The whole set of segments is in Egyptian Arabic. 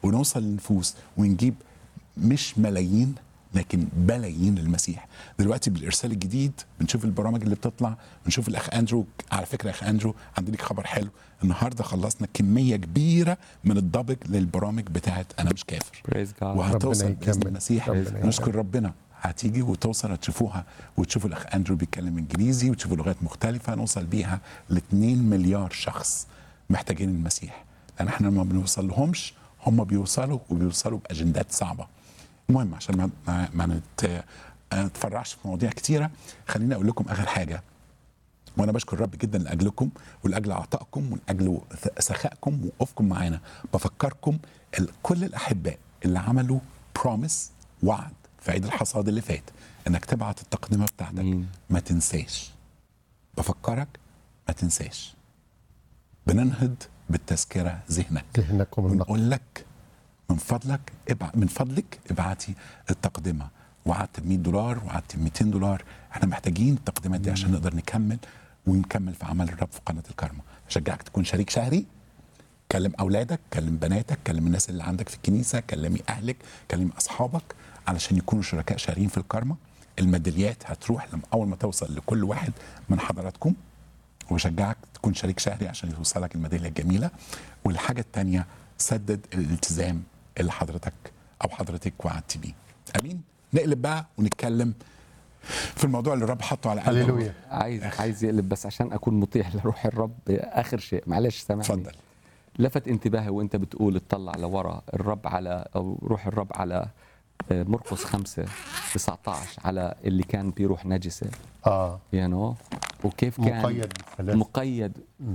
ونوصل للنفوس ونجيب مش ملايين لكن بلايين للمسيح دلوقتي بالارسال الجديد بنشوف البرامج اللي بتطلع بنشوف الاخ اندرو على فكره يا اخ اندرو عندي لك خبر حلو النهارده خلصنا كميه كبيره من الضبط للبرامج بتاعت انا مش كافر بريز جاد وهتوصل ربنا باذن يكمل. المسيح ربنا نشكر ربنا هتيجي وتوصل هتشوفوها وتشوفوا الاخ اندرو بيتكلم انجليزي وتشوفوا لغات مختلفه نوصل بيها ل 2 مليار شخص محتاجين المسيح لان احنا ما بنوصل لهمش هم بيوصلوا وبيوصلوا باجندات صعبه المهم عشان ما ما, ما نت- ما نتفرعش في مواضيع كتيره خليني اقول لكم اخر حاجه وانا بشكر الرب جدا لاجلكم ولاجل عطائكم ولاجل سخائكم ووقوفكم معانا بفكركم ال- كل الاحباء اللي عملوا بروميس وعد في عيد الحصاد اللي فات انك تبعت التقدمه بتاعتك مين؟ ما تنساش بفكرك ما تنساش بننهض بالتذكره ذهنك ذهنكم النقد ونقول لك من فضلك ابع... من فضلك ابعتي التقدمه وعدت ب 100 دولار وعدت ب 200 دولار احنا محتاجين التقديمات دي عشان نقدر نكمل ونكمل في عمل الرب في قناه الكرمه اشجعك تكون شريك شهري كلم اولادك كلم بناتك كلم الناس اللي عندك في الكنيسه كلمي اهلك كلمي اصحابك علشان يكونوا شركاء شهريين في الكرمه الميداليات هتروح لما اول ما توصل لكل واحد من حضراتكم وبشجعك تكون شريك شهري عشان يوصلك الميداليه الجميله والحاجه الثانيه سدد الالتزام اللي حضرتك او حضرتك وعدت بيه امين نقلب بقى ونتكلم في الموضوع اللي الرب حطه على قلبك هللويا عايز عايز يقلب بس عشان اكون مطيع لروح الرب اخر شيء معلش سامعني اتفضل لفت انتباهي وانت بتقول اطلع لورا الرب على او روح الرب على آه، مرقس 5 19 على اللي كان بروح نجسه اه يو نو وكيف كان مقيد بالسلاسل مقيد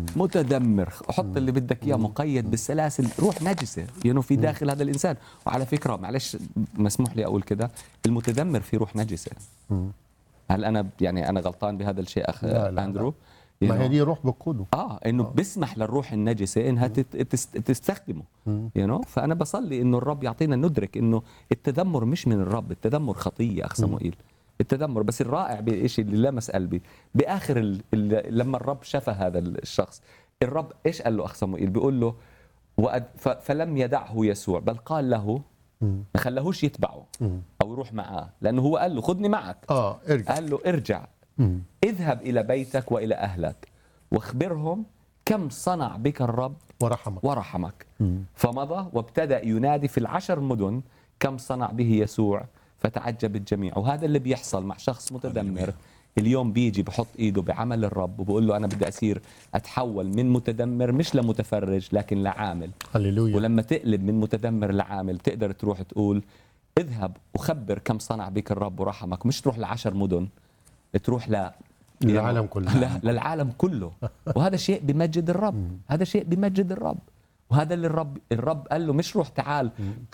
متدمر حط اللي بدك اياه مقيد بالسلاسل روح نجسه يو في داخل هذا الانسان وعلى فكره معلش مسموح لي اقول كده المتدمر في روح نجسه مم. هل انا يعني انا غلطان بهذا الشيء اخ لا، لا، اندرو You ما هي know؟ دي روح بقوده اه انه بيسمح للروح النجسه انها تت- تست- تستخدمه مم. يو نو فانا بصلي انه الرب يعطينا ندرك انه التذمر مش من الرب التذمر خطيه اخ صموئيل التذمر بس الرائع بالشيء اللي لمس قلبي باخر ال... ال... لما الرب شفى هذا الشخص الرب ايش قال له اخ صموئيل بيقول له وأد... ف... فلم يدعه يسوع بل قال له مم. ما خلاهوش يتبعه مم. او يروح معاه لانه هو قال له خذني معك اه ارجع قال له ارجع مم. اذهب الى بيتك والى اهلك واخبرهم كم صنع بك الرب ورحمك ورحمك مم. فمضى وابتدا ينادي في العشر مدن كم صنع به يسوع فتعجب الجميع وهذا اللي بيحصل مع شخص متدمر هللويا. اليوم بيجي بحط ايده بعمل الرب وبقول له انا بدي اصير اتحول من متدمر مش لمتفرج لكن لعامل هللويا ولما تقلب من متدمر لعامل تقدر تروح تقول اذهب وخبر كم صنع بك الرب ورحمك مش تروح لعشر مدن تروح ل للعالم كله. لا للعالم كله وهذا شيء بمجد الرب هذا شيء بمجد الرب وهذا اللي الرب الرب قال له مش روح تعال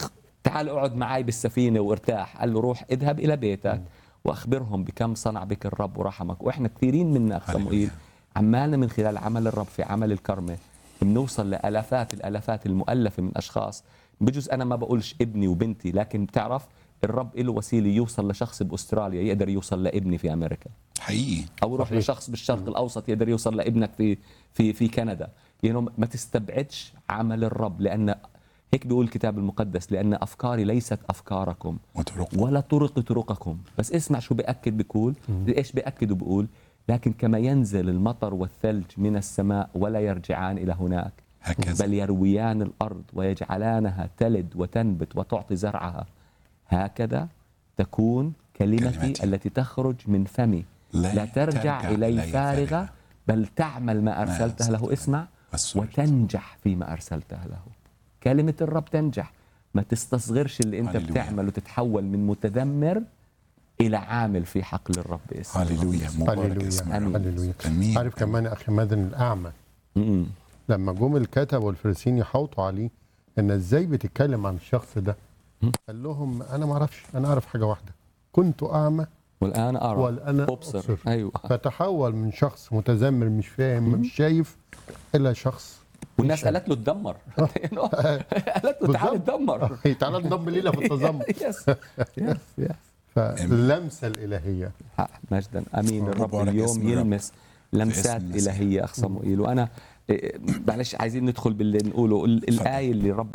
تعال اقعد معي بالسفينه وارتاح قال له روح اذهب الى بيتك واخبرهم بكم صنع بك الرب ورحمك واحنا كثيرين منا اخ هللويا. صموئيل عمالنا من خلال عمل الرب في عمل الكرمه بنوصل لالافات الالافات المؤلفه من اشخاص بجوز انا ما بقولش ابني وبنتي لكن بتعرف الرب له وسيله يوصل لشخص باستراليا يقدر يوصل لابني في امريكا حقيقي او يروح صحيح. لشخص بالشرق الاوسط يقدر يوصل لابنك في في في كندا يعني ما تستبعدش عمل الرب لان هيك بيقول الكتاب المقدس لان افكاري ليست افكاركم وترك ولا طرق طرقكم بس اسمع شو بأكد بيقول ايش بأكد وبقول لكن كما ينزل المطر والثلج من السماء ولا يرجعان إلى هناك هكذا بل يرويان الأرض ويجعلانها تلد وتنبت وتعطي زرعها هكذا تكون كلمتي, كلمتي. التي تخرج من فمي لا لا ترجع, ترجع إلي إلي فارغة فارغة. بل تعمل ما أرسلتها له أرسلتها اسمع والسرج. وتنجح فيما أرسلتها له كلمة الرب تنجح ما تستصغرش اللي انت هللويا. بتعمله تتحول من متذمر الى عامل في حقل الرب اسمه هللويا مبارك اسم هللويا الرب هللويا امين عارف كمان اخي مازن الاعمى م-م. لما جم الكتب والفريسيين يحوطوا عليه ان ازاي بتتكلم عن الشخص ده قال لهم انا ما اعرفش انا اعرف حاجه واحده كنت اعمى والان ارى والان ابصر ابصر ايوه فتحول من شخص متذمر مش فاهم مش شايف الى شخص والناس قالت له اتدمر قالت له تعال بالظبط. اتدمر تعالى انضم لينا في التذمر يس يس يس فاللمسه الالهيه حق مجدا امين الرب مبارك اليوم اسم الرب. يلمس لمسات المسيح. الهيه اخ صموئيل وانا إيه، معلش عايزين ندخل باللي نقوله ال- الايه اللي الرب